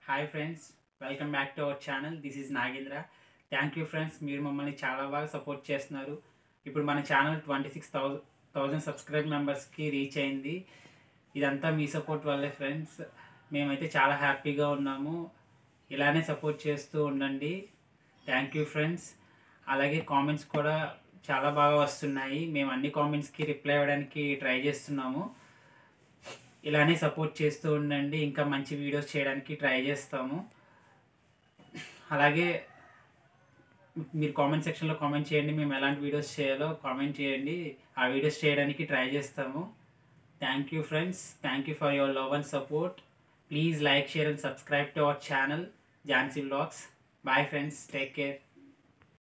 hi friends welcome back to our channel this is Nagendra thank you friends మీరు మమ్మల్ని చాలా బాగా సపోర్ట్ చేస్తున్నారు ఇప్పుడు మన channel twenty six thousand thousand subscribe మెంబర్స్కి రీచ్ అయింది ఇదంతా మీ సపోర్ట్ వల్లే ఫ్రెండ్స్ మేమైతే చాలా హ్యాపీగా ఉన్నాము ఇలానే సపోర్ట్ చేస్తూ ఉండండి థ్యాంక్ యూ ఫ్రెండ్స్ అలాగే కామెంట్స్ కూడా చాలా బాగా వస్తున్నాయి మేము అన్ని కామెంట్స్కి రిప్లై ఇవ్వడానికి ట్రై చేస్తున్నాము ఇలానే సపోర్ట్ చేస్తూ ఉండండి ఇంకా మంచి వీడియోస్ చేయడానికి ట్రై చేస్తాము అలాగే మీరు కామెంట్ సెక్షన్లో కామెంట్ చేయండి మేము ఎలాంటి వీడియోస్ చేయాలో కామెంట్ చేయండి ఆ వీడియోస్ చేయడానికి ట్రై చేస్తాము thank you friends thank you for your love and support please like share and subscribe to our channel Jhansi vlogs bye friends take care